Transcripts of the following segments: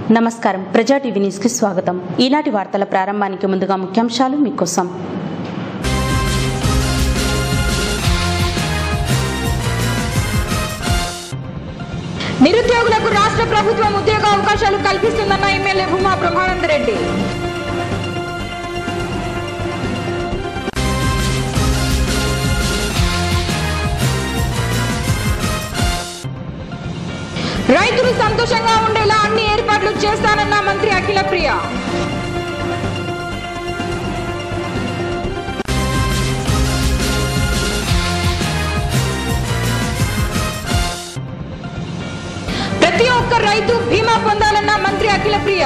నమస్కారం ప్రజా TV news కి స్వాగతం ఈనాటి వార్తల ప్రారంభానికి ముందుగా ముఖ్యాంశాలు మీకోసం నిరుద్యోగులకు రాష్ట్ర ప్రభుత్వం ఉద్యోగ అవకాశాలు కల్పిస్తుందన్న ఎమ్మెల్యే భూమా బ్రహ్మానంద రెడ్డి రైతులు సంతోషంగా ఉండేలా అన్ని ఏర్పాట్లు చేస్తానన్న మంత్రి అఖిల ప్రియ ప్రతి ఒక్క రైతు బీమా పొందాలన్న మంత్రి అఖిల ప్రియ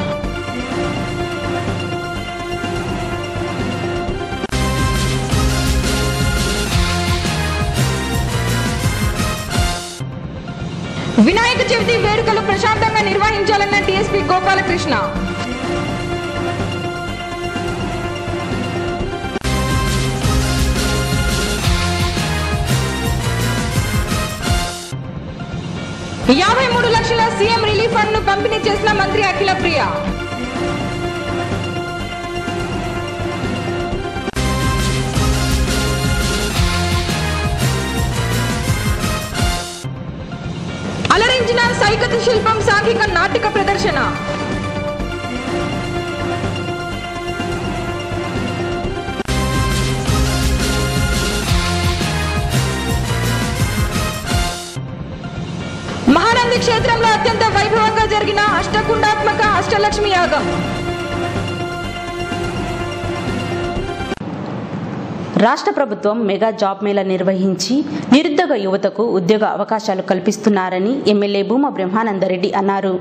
వినాయక చవితి వేడుకలు ప్రశాంతంగా నిర్వహించాలన్న డిఎస్పీ గోపాలకృష్ణ యాభై మూడు లక్షల సీఎం రిలీఫ్ ఫండ్ ను పంపిణీ చేసిన మంత్రి అఖిల ప్రియ అలరించిన సైకత శిల్పం సాంఘిక నాటక ప్రదర్శన మహానంది క్షేత్రంలో అత్యంత వైభవంగా జరిగిన అష్టకుండాత్మక అష్టలక్ష్మి యాగం రాష్ట్ర ప్రభుత్వం మెగా జాబ్ మేళా నిర్వహించి నిరుద్యోగ యువతకు ఉద్యోగ అవకాశాలు కల్పిస్తున్నారని ఎమ్మెల్యే భూమా బ్రహ్మానందరెడ్డి అన్నారు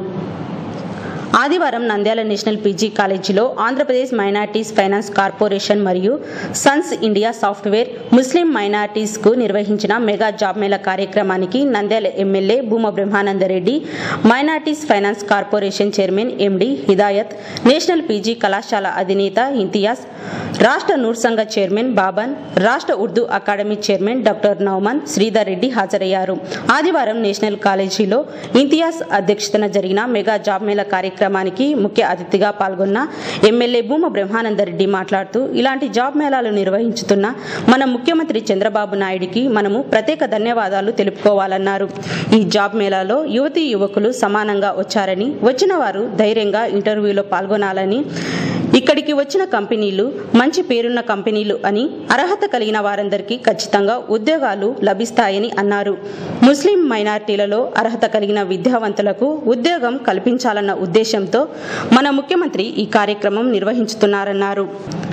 ఆదివారం నంద్యాల నేషనల్ పీజీ కాలేజీలో ఆంధ్రప్రదేశ్ మైనార్టీస్ ఫైనాన్స్ కార్పొరేషన్ మరియు సన్స్ ఇండియా సాఫ్ట్వేర్ ముస్లిం మైనార్టీస్ కు నిర్వహించిన మెగా జాబ్ మేళా కార్యక్రమానికి Nandyal MLA Bhuma Brahmanandareddy minorities finance corporation chairman MD Hidayat national PG కళాశాల అధినేత ఇంతియాజ్ రాష్ట్ర నూర్ సంఘ చైర్మన్ బాబన్ రాష్ట్ర Urdu academy chairman doctor Nouman Sridhar Reddy హాజరయ్యారు ఆదివారం నేషనల్ కాలేజీలో ఇంతియాజ్ అధ్యక్షతన జరిగిన మెగా జాబ్ మేళా కార్యక్రమానికి ముఖ్య అతిథిగా పాల్గొన్న ఎమ్మెల్యే భూమ బ్రహ్మానందరెడ్డి మాట్లాడుతూ ఇలాంటి జాబ్ మేళాలు నిర్వహించుతున్న మన ముఖ్యమంత్రి చంద్రబాబు నాయుడికి మనము ప్రత్యేక ధన్యవాదాలు తెలుపుకోవాలన్నారు ఈ జాబ్ మేళాలో యువతీ యువకులు సమానంగా వచ్చారని వచ్చిన వారు ధైర్యంగా ఇంటర్వ్యూలో పాల్గొనాలని ఇక్కడికి వచ్చిన కంపెనీలు మంచి పేరున్న కంపెనీలు అని అర్హత కలిగిన వారందరికీ ఖచ్చితంగా ఉద్యోగాలు లభిస్తాయని అన్నారు ముస్లిం మైనార్టీలలో అర్హత కలిగిన విద్యావంతులకు ఉద్యోగం కల్పించాలన్న ఉద్దేశంతో మన ముఖ్యమంత్రి ఈ కార్యక్రమం నిర్వహించుతున్నారన్నారు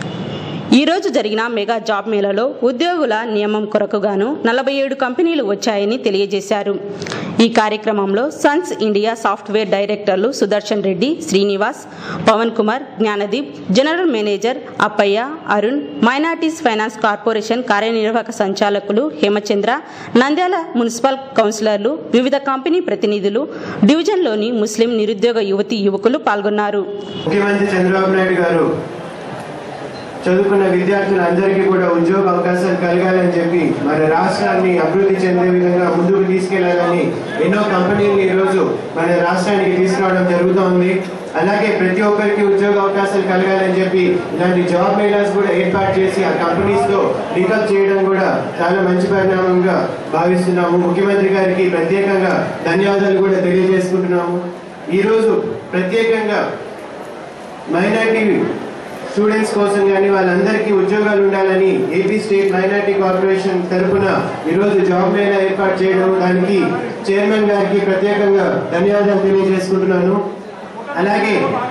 ఈ రోజు జరిగిన మెగా జాబ్ మేళాలో ఉద్యోగుల నియమం కొరకు గాను నలభై ఏడు కంపెనీలు వచ్చాయని తెలియజేశారు ఈ కార్యక్రమంలో సన్స్ ఇండియా సాఫ్ట్వేర్ డైరెక్టర్లు Sudarshan Reddy Srinivas Pavan Kumar Gnanadeep general manager Appaiah Arun minorities finance corporation కార్యనిర్వాహక సంచాలకులు హేమచంద్ర నంద్యాల మున్సిపల్ కౌన్సిలర్లు వివిధ కంపెనీ ప్రతినిధులు డివిజన్లోని ముస్లిం నిరుద్యోగ యువతి యువకులు పాల్గొన్నారు ముఖ్యమంత్రి చంద్రబాబు నాయుడు గారు చదువుకున్న విద్యార్థులందరికీ కూడా ఉద్యోగ అవకాశాలు కలగాలని చెప్పి మన రాష్ట్రాన్ని అభివృద్ధి చెందే విధంగా ముందుకు తీసుకెళ్లాలని ఎన్నో కంపెనీలు ఈ రోజు మన రాష్ట్రానికి తీసుకురావడం జరుగుతోంది అలాగే ప్రతి ఒక్కరికి ఉద్యోగ అవకాశాలు కలగాలని చెప్పి ఇలాంటి జాబ్ మేళాస్ కూడా ఏర్పాటు చేసి ఆ కంపెనీస్ తో లింకప్ చేయడం కూడా చాలా మంచి పరిణామంగా భావిస్తున్నాము ముఖ్యమంత్రి గారికి ప్రత్యేకంగా ధన్యవాదాలు కూడా తెలియజేసుకుంటున్నాము ఈ రోజు ప్రత్యేకంగా మైనార్టీ స్టూడెంట్స్ కోసం కానీ వాళ్ళందరికీ ఉద్యోగాలు ఉండాలని ఏపీ స్టేట్ మైనార్టీ కార్పొరేషన్ తరఫున ఈరోజు జాబ్ మేళా ఏర్పాటు చేయడం దానికి చైర్మన్ గారికి ప్రత్యేకంగా ధన్యవాదాలు తెలియజేసుకుంటున్నాను అలాగే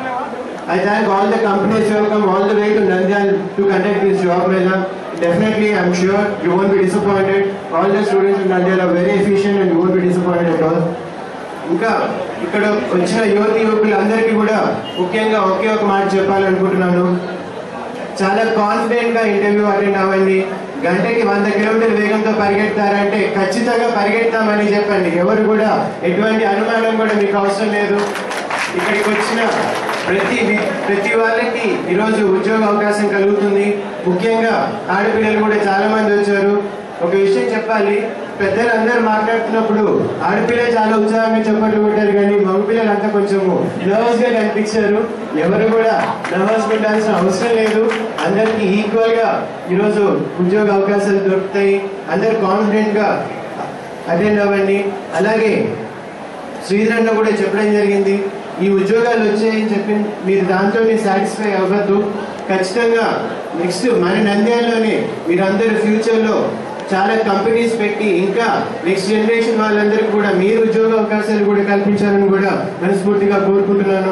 I thank all the companies who have come all the way to Nandyal to conduct this job mela. Definitely, I'm sure you won't be disappointed. All the students in Nandyal are very efficient and you won't be disappointed at all. ఇంకా ఇక్కడ వచ్చిన యువతి యువకులందరికీ కూడా ముఖ్యంగా ఒకే ఒక మాట చెప్పాలనుకుంటున్నాను చాలా కాన్ఫిడెంట్ గా ఇంటర్వ్యూ అటెండ్ అవ్వండి గంటకి వంద కిలోమీటర్ వేగంతో పరిగెడతారంటే ఖచ్చితంగా పరిగెడతామని చెప్పండి ఎవరు కూడా ఎటువంటి అనుమానం కూడా మీకు అవసరం లేదు ఇక్కడికి వచ్చిన ప్రతి వి- ప్రతి వాళ్ళకి ఈరోజు ఉద్యోగ అవకాశం కలుగుతుంది ముఖ్యంగా ఆడపిల్లలు కూడా చాలా మంది వచ్చారు ఒక విషయం చెప్పాలి పెద్దలు అందరూ మాట్లాడుతున్నప్పుడు ఆడపిల్ల చాలా ఉత్సాహంగా చెప్పట్లు కొట్టారు కానీ మగపిల్లలు అంతా కొంచెము నర్వస్ గా కనిపించారు ఎవరు కూడా నర్వస్ ఉండాల్సిన అవసరం లేదు అందరికి ఈక్వల్ గా ఈరోజు ఉద్యోగ అవకాశాలు దొరుకుతాయి అందరు కాన్ఫిడెంట్ గా అటెండ్ అవ్వండి అలాగే శ్రీధర్ అన్న కూడా చెప్పడం జరిగింది ఈ ఉద్యోగాలు వచ్చాయని చెప్పి మీరు దాంతో సాటిస్ఫై అవ్వద్దు ఖచ్చితంగా నెక్స్ట్ మన నంద్యాలలోనే మీరందరూ ఫ్యూచర్లో చాలా కంపెనీస్ పెట్టి ఇంకా నెక్స్ట్ జనరేషన్ వాళ్ళందరికీ కూడా మీరు ఉద్యోగ అవకాశాలు కూడా కల్పించాలని కూడా మనస్ఫూర్తిగా కోరుకుంటున్నాను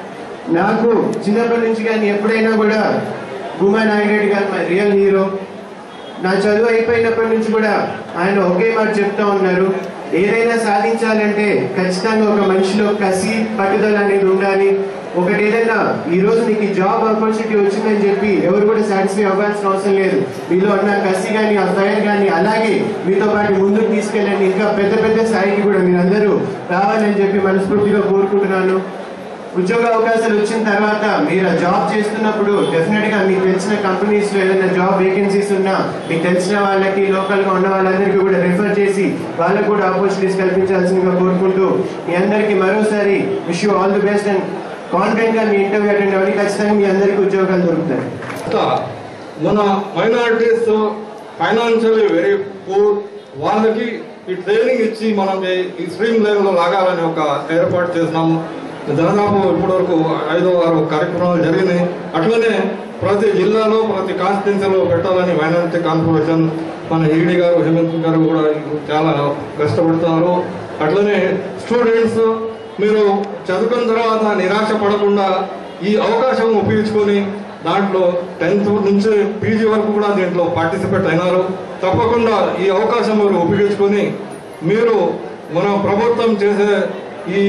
నాకు చిన్నప్పటి నుంచి కానీ ఎప్పుడైనా కూడా భూమా నాయుడు గారు మా రియల్ హీరో నా చదువు అయిపోయినప్పటి నుంచి కూడా ఆయన ఒకే మాట చెప్తా ఉన్నారు ఏదైనా సాధించాలంటే ఖచ్చితంగా ఒక మనిషిలో కసి పట్టుదల అనేది ఉండాలి ఒకటి ఏదైనా ఈ రోజు మీకు ఈ జాబ్ ఆపర్చునిటీ వచ్చిందని చెప్పి ఎవరు కూడా సాటిస్ఫై అవ్వాల్సిన అవసరం లేదు మీలో ఉన్న కసి కానీ ఆ ఫైర్ కానీ అలాగే మీతో పాటు ముందుకు తీసుకెళ్ళండి ఇంకా పెద్ద పెద్ద స్థాయికి కూడా మీరందరూ రావాలని చెప్పి మనస్ఫూర్తిగా కోరుకుంటున్నాను ఉద్యోగ అవకాశాలు వచ్చిన తర్వాత మీరు ఆ జాబ్ చేస్తున్నప్పుడు డెఫినెట్ గా మీకు తెలిసిన కంపెనీస్ లో ఏదైనా జాబ్ వేకెన్సీస్ ఉన్నా మీకు తెలిసిన వాళ్ళకి లోకల్ గా ఉన్న వాళ్ళందరికీ కూడా రిఫర్ చేసి వాళ్ళకు కూడా ఆపర్చునిటీస్ కల్పించాల్సిందిగా కోరుకుంటూ మీ అందరికీ మరోసారి wish you all the best and confident గా మీ ఇంటర్వ్యూ అటెండ్ అవ్వండి ఖచ్చితంగా మీ అందరికీ ఉద్యోగాలు దొరుకుతాయి తర్వాత మన మైనారిటీస్ ఫైనాన్షియల్లీ వెరీ పూర్ వాళ్ళకి ఈ ట్రైనింగ్ ఇచ్చి మనకి ఈ స్ట్రీమ్ లెవెల్లో లాగాలని ఒక ఏర్పాటు చేసినాము దాదాపు ఇప్పటివరకు ఐదో ఆరు కార్యక్రమాలు జరిగినాయి అట్లనే ప్రతి జిల్లాలో ప్రతి కాన్స్టిట్యున్సీలో పెట్టాలని మైనారిటీ కార్పొరేషన్ మన ఈడీ గారు హేమంత్ గారు కూడా చాలా కష్టపడుతున్నారు అట్లనే స్టూడెంట్స్ మీరు చదువుకున్న తర్వాత నిరాశ పడకుండా ఈ అవకాశం ఉపయోగించుకొని దాంట్లో టెన్త్ నుంచి పీజీ వరకు కూడా దీంట్లో పార్టిసిపేట్ అయినారు తప్పకుండా ఈ అవకాశం మీరు ఉపయోగించుకొని మీరు మన ప్రభుత్వం చేసే ఈ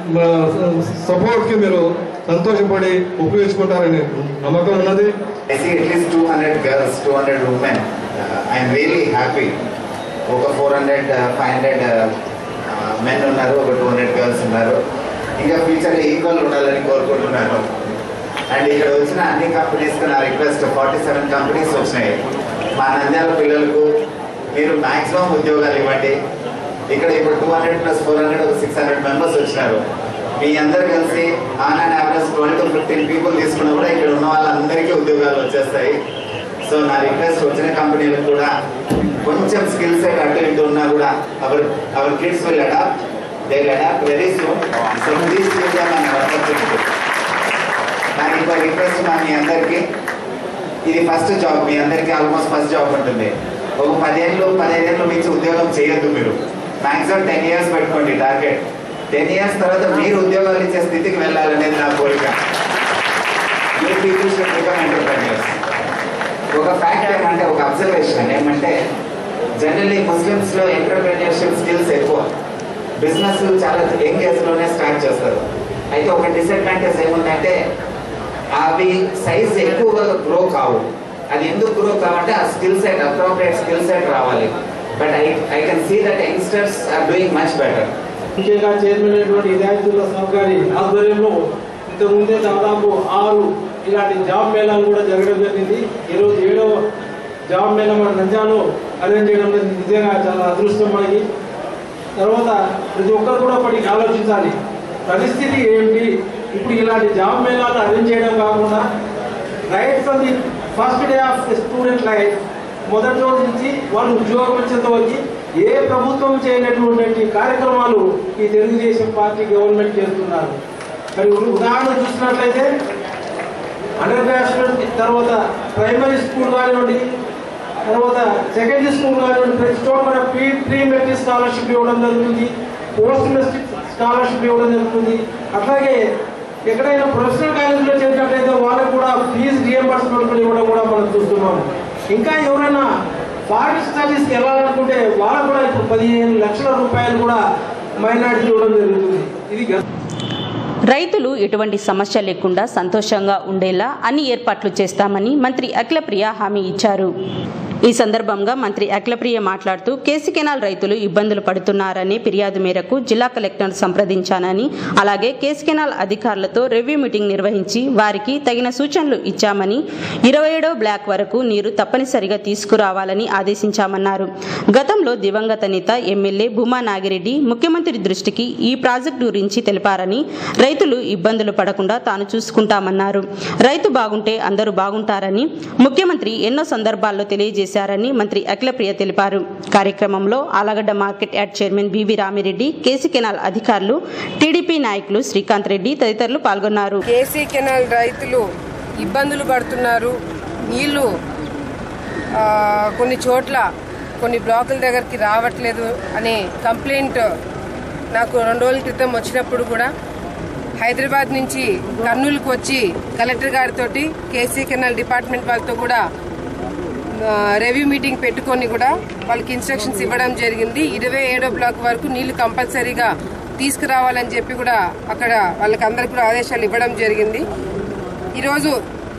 సపోర్ట్కి మీరు సంతోషపడి ఉపయోగించుకుంటారని నమ్మకం ఉన్నది I see at least 200 girls, 200 women. Uh, I am really happy. ఒక four hundred five hundred men ఉన్నారు ఒక టూ హండ్రెడ్ గర్ల్స్ ఉన్నారు ఇంకా ఫ్యూచర్లో ఈక్వల్ ఉండాలని కోరుకుంటున్నాను అండ్ ఇక్కడ వచ్చిన అన్ని కంపెనీస్కి నా రిక్వెస్ట్ ఫార్టీ సెవెన్ కంపెనీస్ వచ్చినాయి మా నంద్యాల పిల్లలకు మీరు మ్యాక్సిమం ఉద్యోగాలు ఇవ్వండి ఇక్కడ ఇప్పుడు two hundred plus four hundred ఒక సిక్స్ హండ్రెడ్ మెంబర్స్ వచ్చినారు మీ అందరు కలిసి on and average twelve to fifteen people తీసుకున్నా కూడా ఇక్కడ ఉన్న వాళ్ళందరికీ ఉద్యోగాలు వచ్చేస్తాయి సో నా రిక్వెస్ట్ వచ్చిన కంపెనీలకు కూడా కొంచెం స్కిల్ సెట్ అటు ఇటు ఉన్నా కూడా our our kids will adapt they adapt very soon so please నాకు ఇంకో రిక్వెస్ట్ మా మీ అందరికీ ఇది ఫస్ట్ జాబ్ మీ అందరికీ ఆల్మోస్ట్ ఫస్ట్ జాబ్ ఉంటుంది ఒక పదేళ్ళు పదిహేను మించి ఉద్యోగం చేయొద్దు మీరు మాక్సిమం టెన్ ఇయర్స్ పెట్టుకోండి టార్గెట్ టెన్ ఇయర్స్ తర్వాత మీరు ఉద్యోగాలు ఇచ్చే స్థితికి వెళ్ళాలనేది నా కోరిక మీ పీపుల్ షుడ్ బికమ్ ఎంటర్ప్రెన్యూర్స్ ఒక ఫ్యాక్ట్ ఏమంటే ఒక అబ్జర్వేషన్ ఏమంటే జనరల్లీ ముస్లిమ్స్ లో ఎంటర్ప్రెన్యూర్షిప్ స్కిల్స్ ఎక్కువ బిజినెస్ చాలా యంగ్ ఏజ్ లోనే స్టార్ట్ చేస్తారు అయితే ఒక డిసడ్వాంటేజ్ ఏముందంటే అవి సైజ్ ఎక్కువగా గ్రో కావు అది ఎందుకు గ్రో కావంటే ఆ skill set appropriate skill set రావాలి but I I can see that youngsters are doing much better ముఖ్యంగా చైర్మన్ అయినటువంటి హిదాయతుల్లా సాబ్ గారి ఆధ్వర్యంలో ఇంతకుముందే దాదాపు ఆరు ఇలాంటి జాబ్ మేళాలు కూడా జరగడం జరిగింది ఈరోజు ఏడవ జాబ్ మేళా మన నంజాలో అరేంజ్ చేయడం అనేది నిజంగా చాలా అదృష్టం మనకి తర్వాత ప్రతి ఒక్కరు కూడా పడి ఆలోచించాలి పరిస్థితి ఏంటి ఇప్పుడు ఇలాంటి జాబ్ మేళాలు అరేంజ్ చేయడం కాకుండా right from the first day of student life మొదటి రోజు నుంచి వాళ్ళు ఉద్యోగం వచ్చేంత వరకు ఏ ప్రభుత్వం చేయనటువంటి కార్యక్రమాలు ఈ తెలుగుదేశం పార్టీ గవర్నమెంట్ చేస్తున్నారు మరి ఉ- ఉదాహరణ చూసినట్లయితే అండర్ గ్రాడ్యుయేట్ తర్వాత ప్రైమరీ స్కూల్ కానివ్వండి తర్వాత సెకండరీ స్కూల్ కానివ్వండి ప్రతి చోట మన ప్రీ ప్రీ మెట్రిక్ స్కాలర్షిప్ ఇవ్వడం జరుగుతుంది పోస్ట్ మెట్రిక్ స్కాలర్షిప్ ఇవ్వడం జరుగుతుంది అట్లాగే ఎక్కడైనా ప్రొఫెషనల్ కాలేజీలో చేసినట్లయితే వాళ్ళకు కూడా ఫీజు రియంబర్స్మెంట్ కూడా ఇవ్వడం కూడా మనం చూస్తున్నాం ఇంకా ఎవరైనా ఫారెన్ స్టడీస్కి వెళ్ళాలనుకుంటే వాళ్ళకు కూడా ఇప్పుడు పదిహేను లక్షల రూపాయలు కూడా మైనార్టీ ఇవ్వడం జరుగుతుంది ఇది గత రైతులు ఎటువంటి సమస్య లేకుండా సంతోషంగా ఉండేలా అన్ని ఏర్పాట్లు చేస్తామని మంత్రి అఖిలప్రియ హామీ ఇచ్చారు ఈ సందర్భంగా మంత్రి అఖిలప్రియ మాట్లాడుతూ కేసీ కెనాల్ రైతులు ఇబ్బందులు పడుతున్నారని ఫిర్యాదు మేరకు జిల్లా కలెక్టర్ సంప్రదించానని అలాగే కేసీ కెనాల్ అధికారులతో రివ్యూ మీటింగ్ నిర్వహించి వారికి తగిన సూచనలు ఇచ్చామని ఇరవై ఏడో బ్లాక్ వరకు నీరు తప్పనిసరిగా తీసుకురావాలని ఆదేశించామన్నారు గతంలో దివంగత నేత ఎమ్మెల్యే భూమా నాగిరెడ్డి ముఖ్యమంత్రి దృష్టికి ఈ ప్రాజెక్టు గురించి తెలిపారని రైతులు ఇబ్బందులు పడకుండా తాను చూసుకుంటామన్నారు రైతు బాగుంటే అందరూ బాగుంటారని ముఖ్యమంత్రి ఎన్నో సందర్భాల్లో తెలియజేశారని మంత్రి అఖిలప్రియ తెలిపారు కార్యక్రమంలో Allagadda market yard chairman BV Ramireddy KC canal అధికారులు టీడీపీ నాయకులు శ్రీకాంత్ రెడ్డి తదితరులు పాల్గొన్నారు కేసీ కెనాల్ రైతులు ఇబ్బందులు పడుతున్నారు నీళ్లు ఆ, కొన్ని చోట్ల కొన్ని బ్లాకుల దగ్గరికి రావట్లేదు అనే కంప్లైంట్ నాకు రెండు రోజుల క్రితం వచ్చినప్పుడు కూడా హైదరాబాద్ నుంచి కర్నూలుకు వచ్చి కలెక్టర్ గారితో కేసీ కెనాల్ డిపార్ట్మెంట్ వాళ్ళతో కూడా ఆ, రివ్యూ మీటింగ్ పెట్టుకొని కూడా వాళ్ళకి ఇన్స్ట్రక్షన్స్ ఇవ్వడం జరిగింది ఇరవై ఏడో బ్లాక్ వరకు నీళ్లు కంపల్సరీగా తీసుకురావాలని చెప్పి కూడా అక్కడ వాళ్ళకి అందరికి కూడా ఆదేశాలు ఇవ్వడం జరిగింది ఈరోజు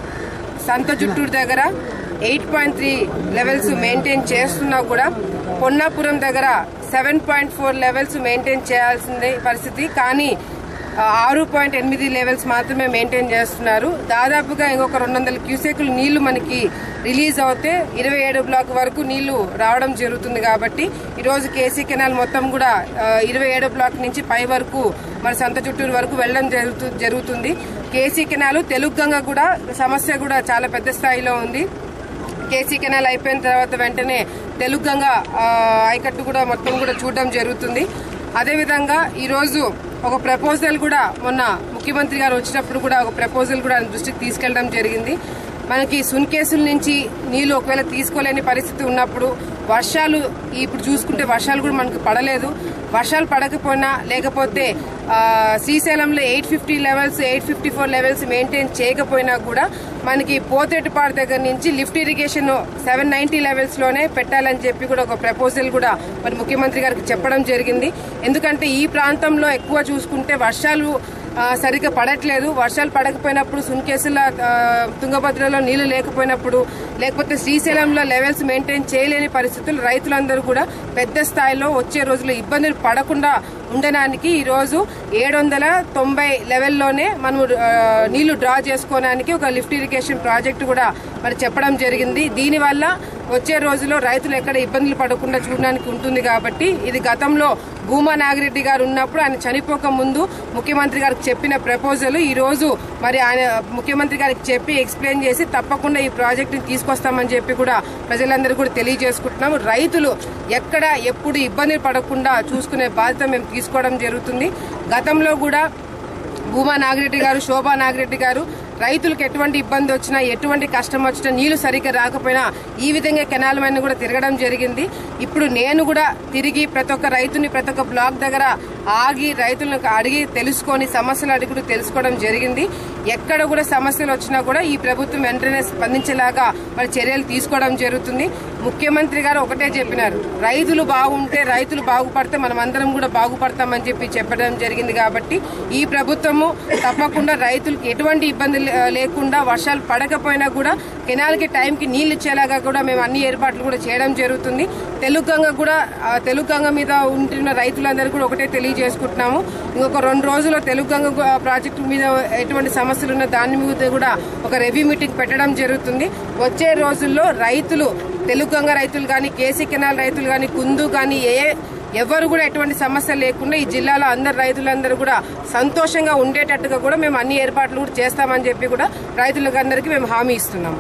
సంత చుట్టూరు దగ్గర eight point three levels maintain చేస్తున్నా కూడా పొన్నాపురం దగ్గర seven point four levels maintain చేయాల్సిందే పరిస్థితి కానీ ఆ, ఆరు పాయింట్ ఎనిమిది లెవెల్స్ మాత్రమే మెయింటైన్ చేస్తున్నారు దాదాపుగా ఇంకొక రెండు వందల క్యూసెక్లు నీళ్లు మనకి రిలీజ్ అవుతే ఇరవై ఏడు బ్లాక్ వరకు నీళ్లు రావడం జరుగుతుంది కాబట్టి ఈరోజు కేసీ కెనాల్ మొత్తం కూడా ఇరవై ఏడో బ్లాక్ నుంచి పై వరకు మరి సంత చుట్టూరు వరకు వెళ్ళడం జరుగుతు- జరుగుతుంది కేసీ కెనాల్ తెలుగు గంగ కూడా సమస్య కూడా చాలా పెద్ద స్థాయిలో ఉంది కేసీ కెనాల్ అయిపోయిన తర్వాత వెంటనే తెలుగు గంగ ఆ, ఆయకట్టు కూడా మొత్తం కూడా చూడడం జరుగుతుంది అదేవిధంగా ఈరోజు ఒక ప్రపోజల్ కూడా మొన్న ముఖ్యమంత్రి గారు వచ్చినప్పుడు కూడా ఒక ప్రపోజల్ కూడా ఆయన దృష్టికి తీసుకెళ్లడం జరిగింది మనకి సున్కేసుల నుంచి నీళ్లు ఒకవేళ తీసుకోలేని పరిస్థితి ఉన్నప్పుడు వర్షాలు ఇప్పుడు చూసుకుంటే వర్షాలు కూడా మనకు పడలేదు వర్షాలు పడకపోయినా లేకపోతే ఆ, శ్రీశైలంలో eight fifty levels eight fifty four levels maintain చేయకపోయినా కూడా మనకి పోతేటిపాడు దగ్గర నుంచి lift irrigation seven ninety levels లోనే పెట్టాలని చెప్పి కూడా ఒక ప్రపోజల్ కూడా మరి ముఖ్యమంత్రి గారికి చెప్పడం జరిగింది ఎందుకంటే ఈ ప్రాంతంలో ఎక్కువ చూసుకుంటే వర్షాలు ఆ, సరిగ్గా పడట్లేదు వర్షాలు పడకపోయినప్పుడు సున్కేసుల ఆ, తుంగభద్రలో నీళ్లు లేకపోయినప్పుడు లేకపోతే శ్రీశైలంలో లెవెల్స్ మెయింటైన్ చేయలేని పరిస్థితులు రైతులందరూ కూడా పెద్ద స్థాయిలో వచ్చే రోజుల్లో ఇబ్బందులు పడకుండా ఉండడానికి ఈ రోజు ఏడు వందల తొంభై లెవెల్లోనే మనం ఆ, నీళ్లు డ్రా చేసుకోవడానికి ఒక లిఫ్ట్ ఇరిగేషన్ ప్రాజెక్టు కూడా మరి చెప్పడం జరిగింది దీనివల్ల వచ్చే రోజుల్లో రైతులు ఎక్కడ ఇబ్బందులు పడకుండా చూడడానికి ఉంటుంది కాబట్టి ఇది గతంలో భూమా నాగిరెడ్డి గారు ఉన్నప్పుడు ఆయన చనిపోక ముందు ముఖ్యమంత్రి గారికి చెప్పిన ప్రపోజల్ ఈ రోజు మరి ఆయన ముఖ్యమంత్రి గారికి చెప్పి ఎక్స్ప్లెయిన్ చేసి తప్పకుండా ఈ ప్రాజెక్ట్ ని తీసుకొస్తామని చెప్పి కూడా ప్రజలందరూ కూడా తెలియజేసుకుంటున్నాము రైతులు ఎక్కడ ఎప్పుడు ఇబ్బంది పడకుండా చూసుకునే బాధ్యత మేము తీసుకోవడం జరుగుతుంది గతంలో కూడా భూమా నాగిరెడ్డి గారు శోభా నాగిరెడ్డి గారు రైతులకు ఎటువంటి ఇబ్బంది వచ్చినా ఎటువంటి కష్టం వచ్చినా నీళ్లు సరిగ్గా రాకపోయినా ఈ విధంగా కెనాల్ పైన కూడా తిరగడం జరిగింది ఇప్పుడు నేను కూడా తిరిగి ప్రతి ఒక్క రైతుని ప్రతి ఒక్క బ్లాక్ దగ్గర ఆగి రైతులను అడిగి తెలుసుకొని సమస్యలు అడిగి కూడా తెలుసుకోవడం జరిగింది ఎక్కడ కూడా సమస్యలు వచ్చినా కూడా ఈ ప్రభుత్వం వెంటనే స్పందించేలాగా మరి చర్యలు తీసుకోవడం జరుగుతుంది ముఖ్యమంత్రి గారు ఒకటే చెప్పినారు రైతులు బాగుంటే రైతులు బాగుపడితే మనం అందరం కూడా బాగుపడతామని చెప్పి చెప్పడం జరిగింది కాబట్టి ఈ ప్రభుత్వము తప్పకుండా రైతులకు ఎటువంటి ఇబ్బంది లే- లేకుండా వర్షాలు పడకపోయినా కూడా కెనాల్కి టైంకి నీళ్లు ఇచ్చేలాగా కూడా మేము అన్ని ఏర్పాట్లు కూడా చేయడం జరుగుతుంది తెలుగు గంగ కూడా ఆ తెలుగు గంగ మీద ఉంటున్న రైతులందరూ కూడా ఒకటే తెలియజేసుకుంటున్నాము ఇంకొక రెండు రోజుల్లో తెలుగు గంగ గు- ప్రాజెక్టు మీద ఎటువంటి సమస్యలు ఉన్న దాని మీద కూడా ఒక రివ్యూ మీటింగ్ పెట్టడం జరుగుతుంది వచ్చే రోజుల్లో రైతులు తెలుగు గంగ రైతులు కానీ కేసీ కెనాల్ రైతులు కానీ కుందు కానీ ఏ ఎవరు కూడా ఎటువంటి సమస్య లేకుండా ఈ జిల్లాలో అందరు రైతులందరూ కూడా సంతోషంగా ఉండేటట్టుగా కూడా మేము అన్ని ఏర్పాట్లు కూడా చేస్తామని చెప్పి కూడా రైతులకు అందరికీ మేము హామీ ఇస్తున్నాము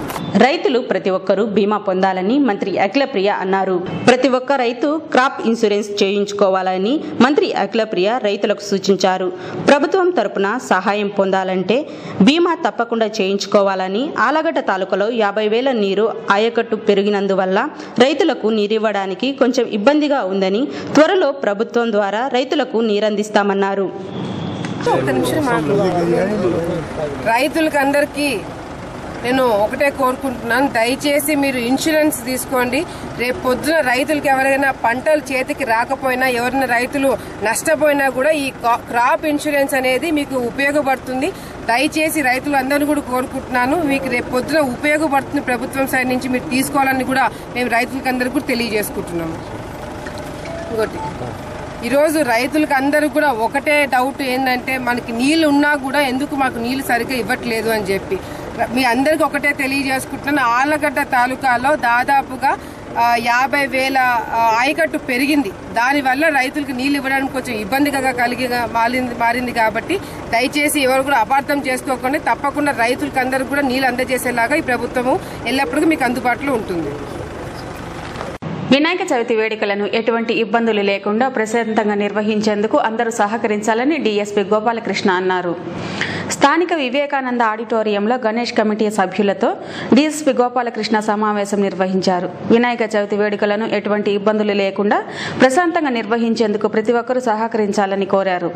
రైతులు ప్రతి ఒక్కరూ బీమా పొందాలని మంత్రి అఖిలప్రియ అన్నారు ప్రతి ఒక్క రైతు క్రాప్ ఇన్సూరెన్స్ చేయించుకోవాలని మంత్రి అఖిలప్రియ రైతులకు సూచించారు ప్రభుత్వం తరపున సహాయం పొందాలంటే బీమా తప్పకుండా చేయించుకోవాలని ఆలగడ్డ తాలూకాలో యాభై వేల నీరు ఆయకట్టు పెరిగినందువల్ల రైతులకు నీరివ్వడానికి కొంచెం ఇబ్బందిగా ఉందని త్వరలో ప్రభుత్వం ద్వారా రైతులకు నీరందిస్తామన్నారు ఒక్క నిమిషం మాట్లాడు రైతులకు అందరికీ నేను ఒకటే కోరుకుంటున్నాను దయచేసి మీరు ఇన్సూరెన్స్ తీసుకోండి రేపు పొద్దున రైతులకు ఎవరైనా పంటలు చేతికి రాకపోయినా ఎవరైనా రైతులు నష్టపోయినా కూడా ఈ కా- క్రాప్ ఇన్సూరెన్స్ అనేది మీకు ఉపయోగపడుతుంది దయచేసి రైతులు అందరినీ కూడా కోరుకుంటున్నాను మీకు రేపు పొద్దున ఉపయోగపడుతుంది ప్రభుత్వం సైడ్ నుంచి మీరు తీసుకోవాలని కూడా మేము రైతులకు అందరికీ కూడా తెలియజేసుకుంటున్నాము ఇంకోటి ఈరోజు రైతులకు అందరూ కూడా ఒకటే డౌట్ ఏంటంటే మనకి నీళ్లు ఉన్నా కూడా ఎందుకు మాకు నీళ్లు సరిగ్గా ఇవ్వట్లేదు అని చెప్పి మీ అందరికి ఒకటే తెలియజేసుకుంటున్నాను ఆళ్లగడ్డ తాలూకాలో దాదాపుగా ఆ, యాభై వేల ఆ, ఆయకట్టు పెరిగింది దానివల్ల రైతులకు నీళ్లు ఇవ్వడానికి కొంచెం ఇబ్బందిగా కలిగి మారింది మారింది కాబట్టి దయచేసి ఎవరు కూడా అపార్థం చేసుకోకుండా తప్పకుండా రైతులకు అందరికి కూడా నీళ్లు అందజేసేలాగా ఈ ప్రభుత్వము ఎల్లప్పుడూ మీకు అందుబాటులో ఉంటుంది వినాయక చవితి వేడుకలను ఎటువంటి ఇబ్బందులు లేకుండా ప్రశాంతంగా నిర్వహించేందుకు అందరూ సహకరించాలని డీఎస్పీ గోపాలకృష్ణ అన్నారు స్థానిక వివేకానంద ఆడిటోరియంలో గణేష్ కమిటీ సభ్యులతో డీఎస్పీ గోపాలకృష్ణ సమావేశం నిర్వహించారు వినాయక చవితి వేడుకలను ఎటువంటి ఇబ్బందులు లేకుండా ప్రశాంతంగా నిర్వహించేందుకు ప్రతి ఒక్కరూ సహకరించాలని కోరారు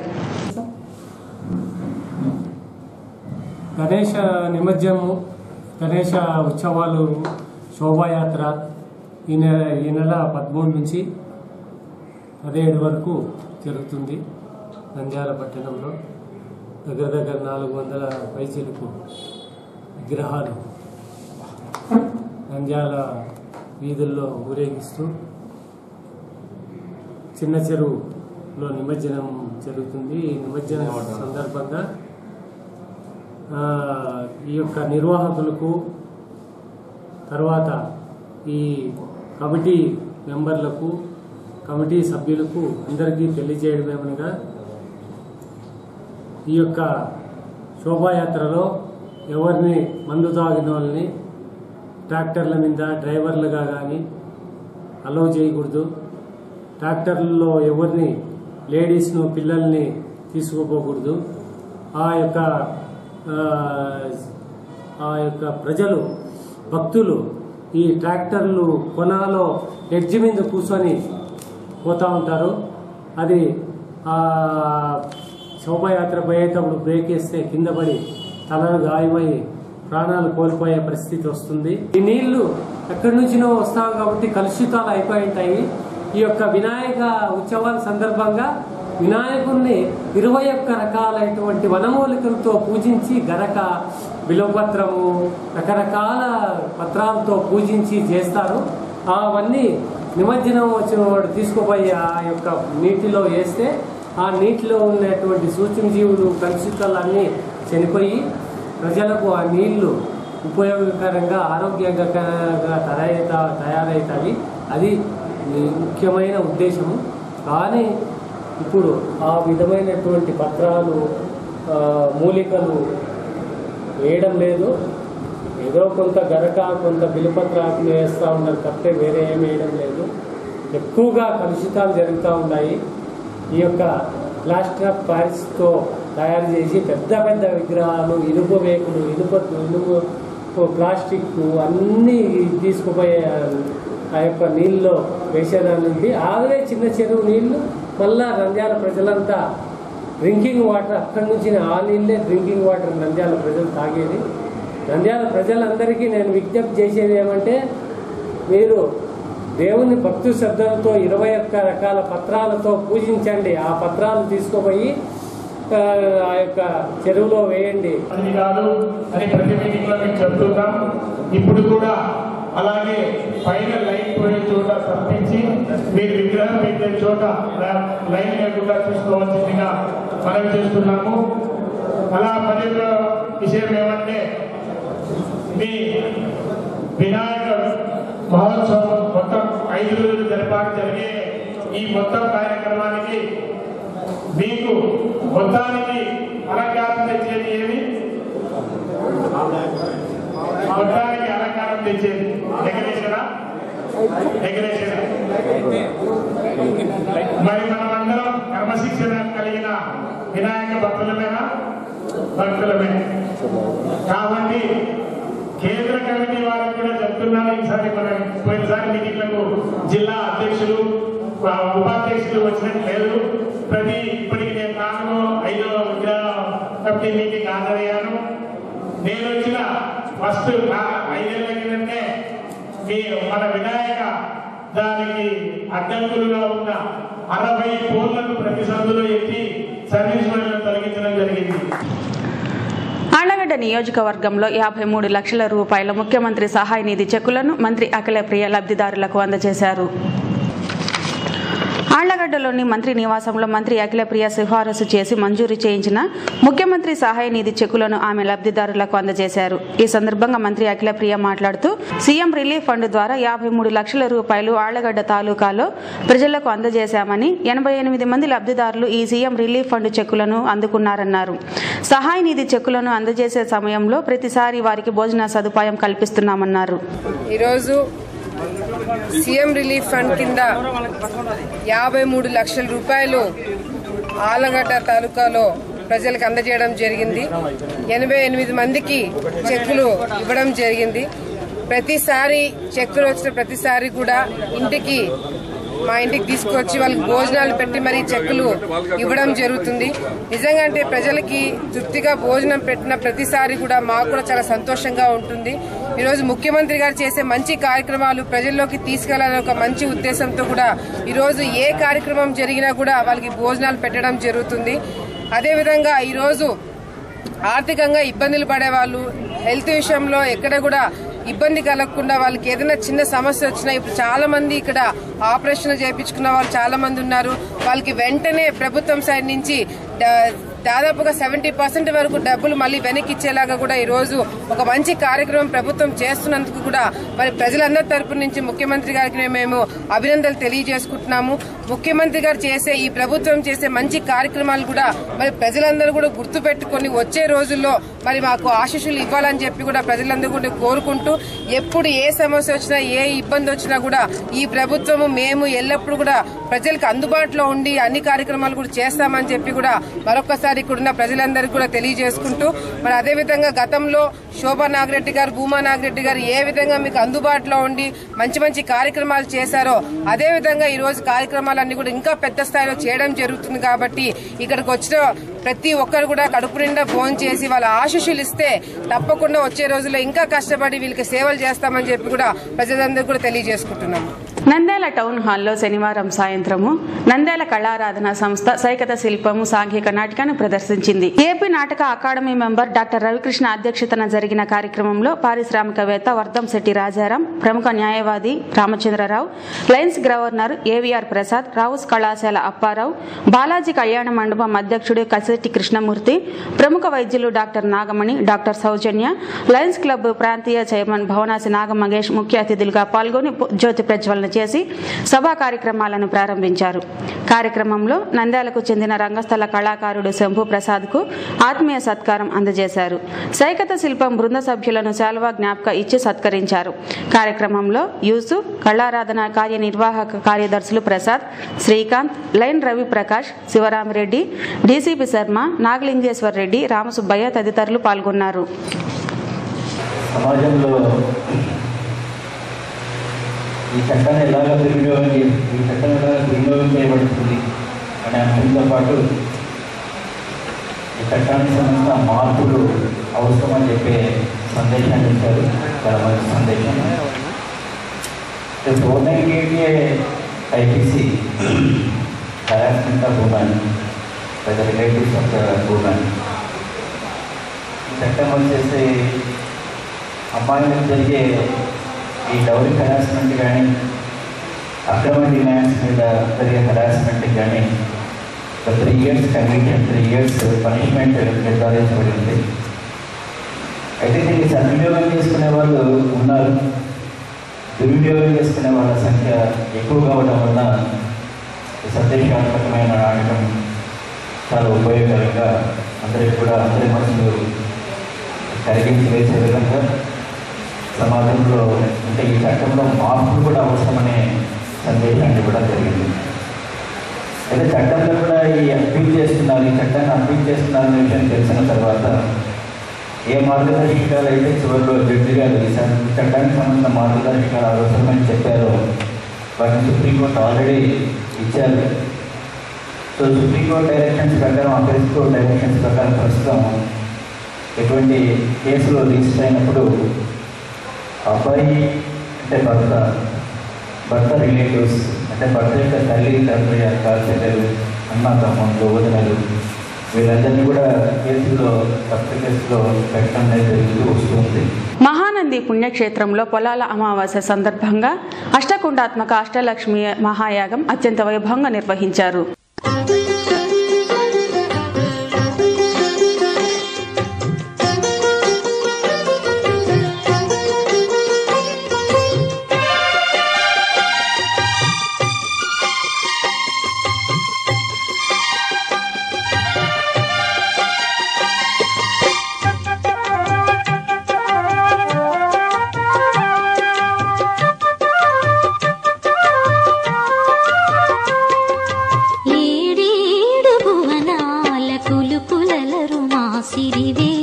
గణేష నిమజ్జనము గణేష ఉత్సవాలు శోభాయాత్ర ఈ నెల ఈ నెల పదమూడు నుంచి పదిహేడు వరకు జరుగుతుంది నంద్యాల పట్టణంలో దగ్గర దగ్గర నాలుగు వందల పైచీలకు విగ్రహాలు నంద్యాల వీధుల్లో ఊరేగిస్తూ చిన్న చెరువులో నిమజ్జనం జరుగుతుంది ఈ నిమజ్జనం సందర్భంగా ఆ, ఈ యొక్క నిర్వాహకులకు తర్వాత ఈ కమిటీ మెంబర్లకు కమిటీ సభ్యులకు అందరికీ తెలియజేయడమేమనగా ఈ యొక్క శోభాయాత్రలో ఎవరిని మందు తాగిన వాళ్ళని ట్రాక్టర్ల మీద డ్రైవర్లుగా కానీ అలౌ చేయకూడదు ట్రాక్టర్లలో ఎవరిని లేడీస్ను పిల్లల్ని తీసుకుపోకూడదు ఆ యొక్క ఆ, ఆ యొక్క ప్రజలు భక్తులు ఈ ట్రాక్టర్లు కొనాలో ఎడ్జ్ మీద కూర్చొని పోతూ ఉంటారు అది ఆ శోభాయాత్ర పోయేటప్పుడు బ్రేక్ వేస్తే కింద పడి తలలు గాయమై ప్రాణాలు కోల్పోయే పరిస్థితి వస్తుంది ఈ నీళ్లు ఎక్కడి నుంచినో వస్తాం కాబట్టి కలుషితాలు అయిపోయి ఉంటాయి ఈ యొక్క వినాయక ఉత్సవాల సందర్భంగా వినాయకుణ్ణి ఇరవై ఒక్క రకాలైనటువంటి వనమూలికలతో పూజించి గరక బిలవపత్రము రకరకాల పత్రాలతో పూజించి చేస్తారు అవన్నీ నిమజ్జనం వచ్చిన వాడు తీసుకుపోయి ఆ యొక్క నీటిలో వేస్తే ఆ నీటిలో ఉన్నటువంటి సూక్ష్మజీవులు కలుషితాలన్నీ చనిపోయి ప్రజలకు ఆ నీళ్లు ఉపయోగకరంగా ఆరోగ్యంగా తయారైతా తయారవుతాయి అది ముఖ్యమైన ఉద్దేశము కానీ ఇప్పుడు ఆ విధమైనటువంటి పత్రాలు ఆ, మూలికలు వేయడం లేదు ఏదో కొంత గరక కొంత బిలుపత్రాకులు వేస్తూ ఉన్నారు తప్పే వేరే ఏమి వేయడం లేదు ఎక్కువగా కలుషితాలు జరుగుతూ ఉన్నాయి ఈ యొక్క ప్లాస్టర్ ఆఫ్ ప్యారిస్తో తయారు చేసి పెద్ద పెద్ద విగ్రహాలు ఇనుప వేకులు ఇనుప ఇనుము ప్లాస్టిక్ అన్నీ తీసుకుపోయే ఆ యొక్క నీళ్ళలో వేసేదాని నుండి ఆగలే చిన్న చెరువు నీళ్లు మళ్ళా నంద్యాల ప్రజలంతా డ్రింకింగ్ వాటర్ అక్కడి నుంచి ఆ నీళ్ళే డ్రింకింగ్ వాటర్ నంద్యాల ప్రజలు తాగేది నంద్యాల ప్రజలందరికీ నేను విజ్ఞప్తి చేసేది ఏమంటే మీరు దేవుని భక్తి శ్రద్ధలతో ఇరవై ఒక్క రకాల పత్రాలతో పూజించండి ఆ పత్రాలు తీసుకుపోయి ఆ, ఆ యొక్క చెరువులో వేయండి అది కాదు అని ప్రతి మీటింగ్ లో మేము చెప్తున్నాం ఇప్పుడు కూడా అలాగే పైన లైన్ పోయే చోట తప్పించి మీరు విగ్రహం పెట్టే చోట ల- లైన్ లేకుండా చూసుకోవాల్సిందిగా మనం చేస్తున్నాము అలా పది విషయం ఏమంటే మీ వినాయక మహోత్సవం మొత్తం ఐదు రోజులు జరపాలి జరిగే ఈ మొత్తం కార్యక్రమానికి మీకు మొత్తానికి అలంకారం తెచ్చేది ఏమి మొత్తానికి అలంకారం తెచ్చేది డెకరేషన్ డెకరేషన్ మరి మనమందరం క్రమశిక్షణ కలిగిన వినాయక భక్తులమేనా భక్తులమే కాబట్టి కేంద్ర కమిటీ వారికి కూడా చెప్తున్నాను ఈసారి మనం పోయినసారి మీటింగ్లకు జిల్లా అధ్యక్షులు ఆ, ఉపాధ్యక్షులు వచ్చినట్టు లేదు ప్రతి ఇప్పటికి నేను నాలుగో ఐదో విగ్రహ కమిటీ మీటింగ్ హాజరయ్యాను నేను వచ్చిన ఫస్ట్ ఐదేళ్ల కిందనే మీ మన వినాయక దానికి అడ్డంకులుగా ఉన్న అరవై పోర్లను ప్రతి సందులో ఎత్తి సర్వీస్ మెన్లను తొలగించడం జరిగింది ఆళ్లగడ్డ నియోజకవర్గంలో యాభై మూడు లక్షల రూపాయల ముఖ్యమంత్రి సహాయ నిధి చెక్కులను మంత్రి అఖిలప్రియ లబ్ధిదారులకు అందజేశారు ఆళ్లగడ్డలోని మంత్రి నివాసంలో మంత్రి అఖిలప్రియ సిఫారసు చేసి మంజూరు చేయించిన ముఖ్యమంత్రి సహాయ నిధి చెక్కులను ఆమె లబ్ధిదారులకు అందజేశారు ఈ సందర్భంగా మంత్రి అఖిలప్రియ మాట్లాడుతూ సీఎం రిలీఫ్ ఫండ్ ద్వారా యాభై మూడు లక్షల రూపాయలు ఆళ్లగడ్డ తాలూకాలో ప్రజలకు అందజేశామని ఎనభై ఎనిమిది మంది లబ్ధిదారులు ఈ సీఎం రిలీఫ్ ఫండ్ చెక్కులను అందుకున్నారన్నారు సహాయ నిధి చెక్కులను అందజేసే సమయంలో ప్రతిసారి వారికి భోజన సదుపాయం కల్పిస్తున్నామన్నారు ఈరోజు సీఎం రిలీఫ్ ఫండ్ కింద యాభై మూడు లక్షల రూపాయలు ఆలగడ్డ తాలూకాలో ప్రజలకు అందజేయడం జరిగింది ఎనభై ఎనిమిది మందికి చెక్కులు ఇవ్వడం జరిగింది ప్రతిసారి చెక్కులు వచ్చిన ప్రతిసారి కూడా ఇంటికి మా ఇంటికి తీసుకొచ్చి వాళ్ళకి భోజనాలు పెట్టి మరి చెక్కులు ఇవ్వడం జరుగుతుంది నిజంగా అంటే ప్రజలకి తృప్తిగా భోజనం పెట్టిన ప్రతిసారి కూడా మాకు కూడా చాలా సంతోషంగా ఉంటుంది ఈరోజు ముఖ్యమంత్రి గారు చేసే మంచి కార్యక్రమాలు ప్రజల్లోకి తీసుకెళ్లాలనే ఒక మంచి ఉద్దేశంతో కూడా ఈరోజు ఏ కార్యక్రమం జరిగినా కూడా వాళ్ళకి భోజనాలు పెట్టడం జరుగుతుంది అదేవిధంగా ఈరోజు ఆర్థికంగా ఇబ్బందులు పడేవాళ్ళు హెల్త్ విషయంలో ఎక్కడ కూడా ఇబ్బంది కలగకుండా వాళ్ళకి ఏదైనా చిన్న సమస్య వచ్చినా ఇప్పుడు చాలా మంది ఇక్కడ ఆపరేషన్ చేయించుకున్న వాళ్ళు చాలా మంది ఉన్నారు వాళ్ళకి వెంటనే ప్రభుత్వం సైడ్ నుంచి డా- దాదాపుగా సెవెంటీ పర్సెంట్ వరకు డబ్బులు మళ్ళీ వెనక్కి ఇచ్చేలాగా కూడా ఈ రోజు ఒక మంచి కార్యక్రమం ప్రభుత్వం చేస్తున్నందుకు కూడా మరి ప్రజలందరి తరపు నుంచి ముఖ్యమంత్రి గారికి మేము అభినందనలు తెలియజేసుకుంటున్నాము ముఖ్యమంత్రి గారు చేసే ఈ ప్రభుత్వం చేసే మంచి కార్యక్రమాలు కూడా మరి ప్రజలందరూ కూడా గుర్తు పెట్టుకొని వచ్చే రోజుల్లో మరి మాకు ఆశీస్సులు ఇవ్వాలని చెప్పి కూడా ప్రజలందరూ కూడా కోరుకుంటూ ఎప్పుడు ఏ సమస్య వచ్చినా ఏ ఇబ్బంది వచ్చినా కూడా ఈ ప్రభుత్వము మేము ఎల్లప్పుడూ కూడా ప్రజలకు అందుబాటులో ఉండి అన్ని కార్యక్రమాలు కూడా చేస్తామని చెప్పి కూడా మరొకసారి ఇక్కడున్న ప్రజలందరికీ కూడా తెలియజేసుకుంటూ మరి అదే విధంగా గతంలో శోభా నాగిరెడ్డి గారు భూమా నాగిరెడ్డి గారు ఏ విధంగా మీకు అందుబాటులో ఉండి మంచి మంచి కార్యక్రమాలు చేశారో అదే విధంగా ఈ రోజు కార్యక్రమాలన్నీ కూడా ఇంకా పెద్ద స్థాయిలో చేయడం జరుగుతుంది కాబట్టి ఇక్కడికి వచ్చిన ప్రతి ఒక్కరు కూడా కడుపు నిండా ఫోన్ చేసి వాళ్ళ ఆశీస్సులు ఇస్తే తప్పకుండా వచ్చే రోజుల్లో ఇంకా కష్టపడి వీళ్ళకి సేవలు చేస్తామని చెప్పి కూడా ప్రజలందరూ కూడా తెలియజేసుకుంటున్నాము నంద్యాల టౌన్ హాల్లో శనివారం సాయంత్రము నంద్యాల కళారాధన సంస్థ సైకత శిల్పము సాంఘిక నాటికను ప్రదర్శించింది ఏపీ నాటక అకాడమీ మెంబర్ డాక్టర్ రవికృష్ణ అధ్యక్షతన జరిగిన కార్యక్రమంలో పారిశ్రామికవేత్త వర్ధంశెట్టి రాజారాం ప్రముఖ న్యాయవాది Ramachandrarao Lions governor AVR Prasad Rao's కళాశాల అప్పారావు బాలాజీ కళ్యాణ మండపం అధ్యక్షుడు కసిరెట్టి కృష్ణమూర్తి ప్రముఖ వైద్యులు doctor Nagamani doctor Soujanya Lions club ప్రాంతీయ చైర్మన్ భవనాసి నాగమగేష్ ముఖ్య అతిథులుగా పాల్గొని పు- జ్యోతి ప్రజ్వలన చేసి సభా కార్యక్రమాలను ప్రారంభించారు కార్యక్రమంలో నంద్యాలకు చెందిన రంగస్థల కళాకారుడు శంభు ప్రసాద్ కు ఆత్మీయ సత్కారం అందజేశారు సైకత శిల్పం బృంద సభ్యులను శాల్వా జ్ఞాపక ఇచ్చి సత్కరించారు కార్యక్రమంలో యూసుఫ్ కళారాధన కార్యనిర్వాహక కార్యదర్శులు ప్రసాద్ శ్రీకాంత్ లైన్ రవి ప్రకాష్ శివరామిరెడ్డి డీసీపీ శర్మ నాగలింగేశ్వర్ రెడ్డి రామసుబ్బయ్య తదితరులు పాల్గొన్నారు సమాజంలో ఈ చట్టాన్ని ఎలాగ దుర్వినియోగం చే ఈ చట్టం ఎలాగ దుర్వినియోగం చేయబడుతుంది అనే అంశంతో పాటు ఈ చట్టానికి సంబంధించిన మార్పులు అవసరమని చెప్పే సందేశాన్ని ఇచ్చారు చాలా మంచి సందేశం four ninety eight IPC harassment of women by the relatives of the women ఈ చట్టం వచ్చేసి అమ్మాయి మీద జరిగే ఈ డౌరీ హెరాస్మెంట్ కానీ అక్రమ డిమాండ్స్ మీద జరిగే హెరాస్మెంట్ కానీ ఒక three years conviction three years punishment నిర్ధారించబడింది అయితే దీన్ని సద్వినియోగం చేసుకునే వాళ్ళు ఉన్నారు దుర్వినియోగం చేసుకునే వాళ్ళ సంఖ్య ఎక్కువ కావడం వల్ల ఈ సందేశాత్మకమైన నాటకం చాలా ఉపయోగకరంగా అందరికి కూడా అందరి మనసులు కరిగించి వేసే విధంగా సమాజంలో అంటే ఈ చట్టంలో మార్పులు కూడా అవసరమనే సందేశాన్ని ఇవ్వడం జరిగింది అయితే చట్టంలో కూడా ఈ అప్పీల్ చేస్తున్నారు ఈ చట్టాన్ని అప్పీల్ చేస్తున్నారు అనే విషయం తెలిసిన తర్వాత ఏ మార్గదర్శకాలు అయితే చివరిలో జడ్జి గారు ఈ సం- ఈ చట్టానికి సంబంధించిన మార్గదర్శకాలు అవసరమని చెప్పారో వాటిని సుప్రీంకోర్టు ఆల్రెడీ ఇచ్చారు సో సుప్రీంకోర్టు డైరెక్షన్స్ ప్రకారం అప్పీల్స్ కోర్టు డైరెక్షన్స్ ప్రకారం ప్రస్తుతం ఎటువంటి కేసులు రిజిస్టర్ అయినప్పుడు అబ్బాయి అంటే భర్త భర్త రిలేటివ్స్ అంటే భర్త యొక్క తల్లి తండ్రి అక్క చెల్లెలు అన్న తమ్ముళ్ళు వదినలు వీళ్ళందరినీ కూడా కేసులో తప్పు కేసులో పెట్టడం అనేది జరుగుతూ వస్తుంది మహానంది పుణ్యక్షేత్రంలో పొలాల అమావాస్య సందర్భంగా అష్టకుండాత్మక అష్టలక్ష్మి మహాయాగం అత్యంత వైభవంగా నిర్వహించారు ఏడేడు భువనాల కులుకులలరు మా సిరివే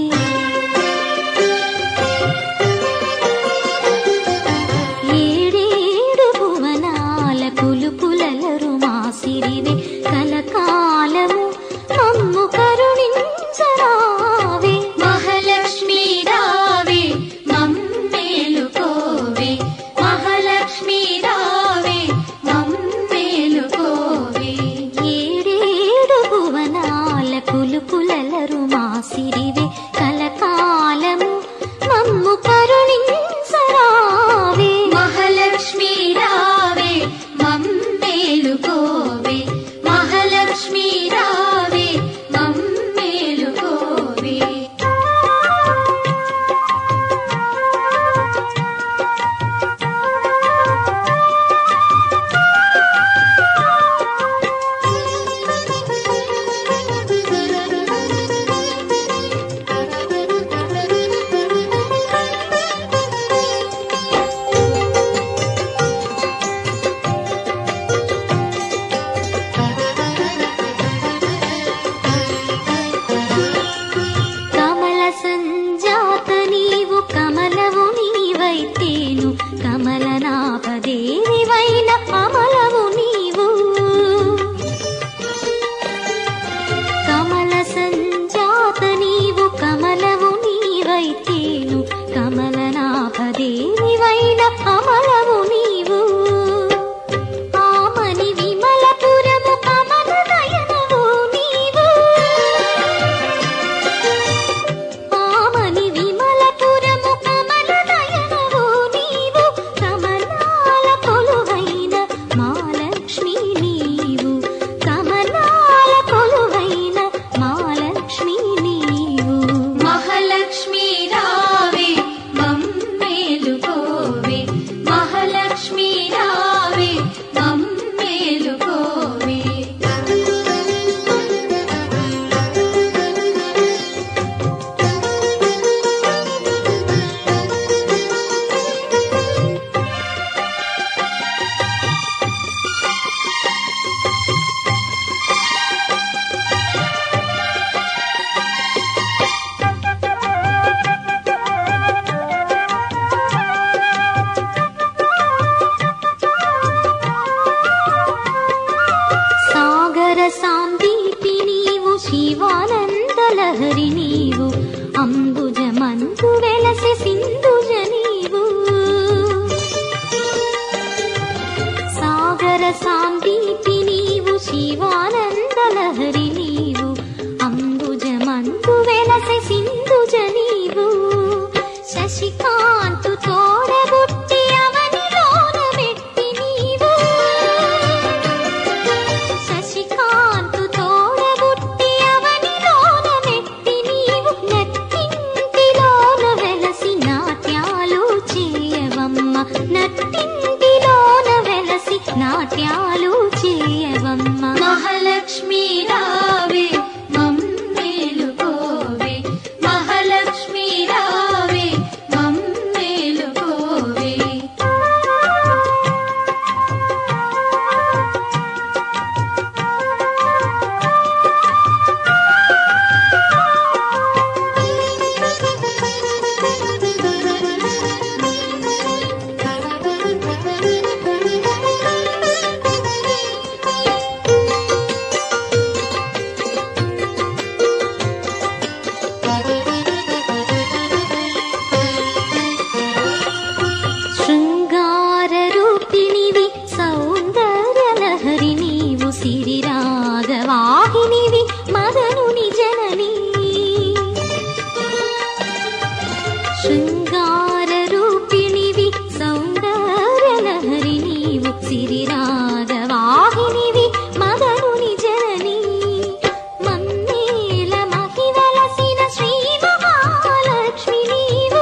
ఏడేడు భువనాల కులుకులలరు మా సిరివే కలకాలము మమ్ము కరుణించరావే మహాలక్ష్మి రావే మమ్మేలుకోవే మహాలక్ష్మి రావే మమ్మేలుకోవే ఏడేడు భువనాల కులుకులలరు మా సిరివే కలకాలము మమ్ము కరుణించరావే మహాలక్ష్మి రావే మమ్మేలుకోవే మహాలక్ష్మి రావే మమ్మేలుకోవే కమల సంజాత నీవు కమలవు నీవైతేను కమల నాపదేవివైన అమలవు నీవు కమల సంజాత నీవు కమలవు నీవైతేను కమల నాపదేవివైన అమలవు నీవు ఆమని విమలపురము కమల నయనవు నీవు ఆమని విమలపురము కమల నయనవు నీవు కమలాల కొలువైన మాలక్ష్మి నీవు కమలాల కొలువైన మాలక్ష్మి నీవు మహాలక్ష్మి రావే మమ్మేలుకోవే మహాలక్ష్మి రావే మమ్మేలుకోవే సాగర సాందీపి నీవు శివానందలహరి నీవు అంబుజమంతు వెలసి సింధుజ నీవు సాగర సాందీపి నీవు శివానందలహరి నీవు అంబుజమంతు వెలసి సింధుజ నీవు శశికాంతు తోడబుట్టి అవనిలోన మెట్టి నీవు శశికాంతు తోడబుట్టి అవనిలోన మెట్టి నీవు నట్టింటిలోన వెలసి నాట్యాలు చేయవమ్మ నట్టింటిలోన వెలసి నాట్యాలు చేయవమ్మ మహాలక్ష్మి రావే మమ్మేలుకోవే మహాలక్ష్మి రావే మమ్మేలుకోవే గిరిరాజవాహినివి మదనుని జనని మన్నేల మహివలసిన శ్రీ మహాలక్ష్మి నీవు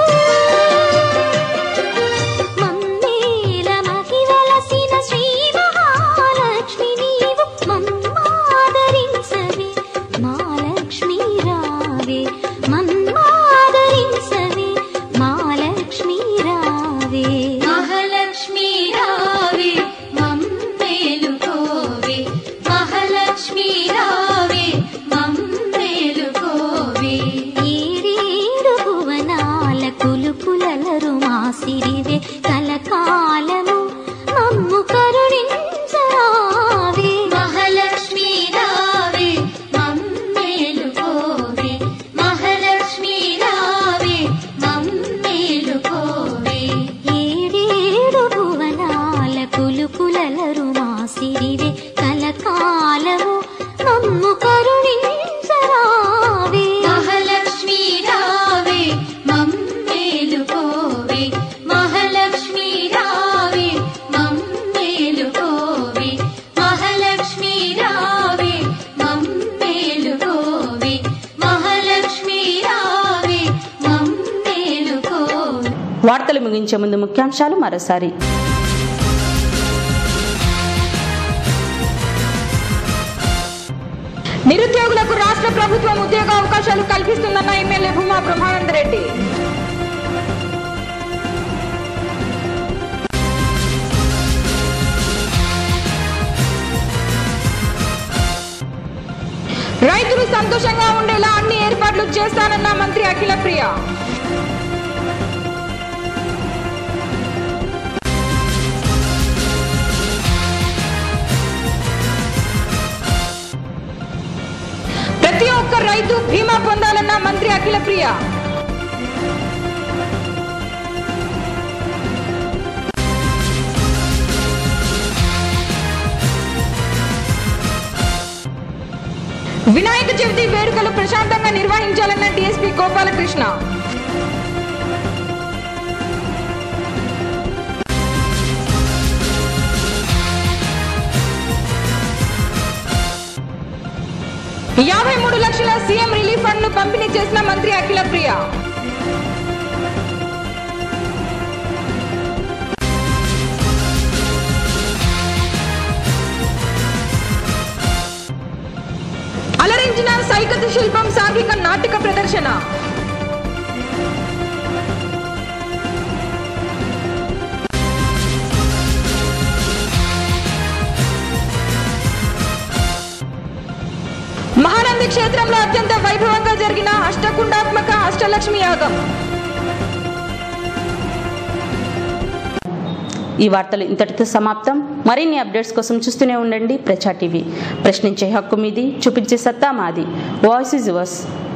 మన్నేల మహివలసిన శ్రీ మహాలక్ష్మి నీవు మన్మాదరించవే మాలక్ష్మి రావే మన్మాదరించవే మాలక్ష్మి రావే మహాలక్ష్మి రావే మమ్మేలుకోవే మహాలక్ష్మి రావే మమ్మేలుకోవే ఏడేడు భువనాల కులుకులలరు మాసిరివే కలకాలము మమ్ము కరుణించరావే మహాలక్ష్మి రావే మమ్మేలుకోవే మహాలక్ష్మి రావే మమ్మేలుకోవే ఏడేడు భువనాల కులుకులలరు మాసిరివే కలకాలము మమ్ము కరుణించరావే మహాలక్ష్మి రావే మమ్మేలుకోవే మహాలక్ష్మి రావే మమ్మేలుకోవే మహాలక్ష్మి రావే మమ్మేలుకోవే మహాలక్ష్మి రావే మమ్మేలుకోవే వార్తలు ముగించే ముందు ముఖ్యాంశాలు మరోసారి నిరుద్యోగులకు రాష్ట్ర ప్రభుత్వం ఉద్యోగ అవకాశాలు కల్పిస్తుందన్న ఎమ్మెల్యే భూమా బ్రహ్మానంద రెడ్డి రైతులు సంతోషంగా ఉండేలా అన్ని ఏర్పాట్లు చేస్తానన్న మంత్రి అఖిల ప్రియ ప్రతి ఒక్క రైతు బీమా పొందాలన్న మంత్రి అఖిల ప్రియ వినాయక చవితి వేడుకలు ప్రశాంతంగా నిర్వహించాలన్న డిఎస్పీ గోపాలకృష్ణ యాభై మూడు లక్షల సీఎం రిలీఫ్ ఫండ్ ను పంపిణీ చేసిన మంత్రి అఖిల ప్రియ అలరించిన సైకత శిల్పం సాంఘిక నాటక ప్రదర్శన మహానంది క్షేత్రంలో అత్యంత వైభవంగా జరిగిన అష్టకుండాత్మక అష్టలక్ష్మి యాగం ఈ వార్తలు ఇంతటితో సమాప్తం మరిన్ని అప్డేట్స్ కోసం చూస్తూనే ఉండండి ప్రజా టీవీ ప్రశ్నించే హక్కు మీది చూపించే సత్తా మాది వాయిస్ ఇస్ యువర్స్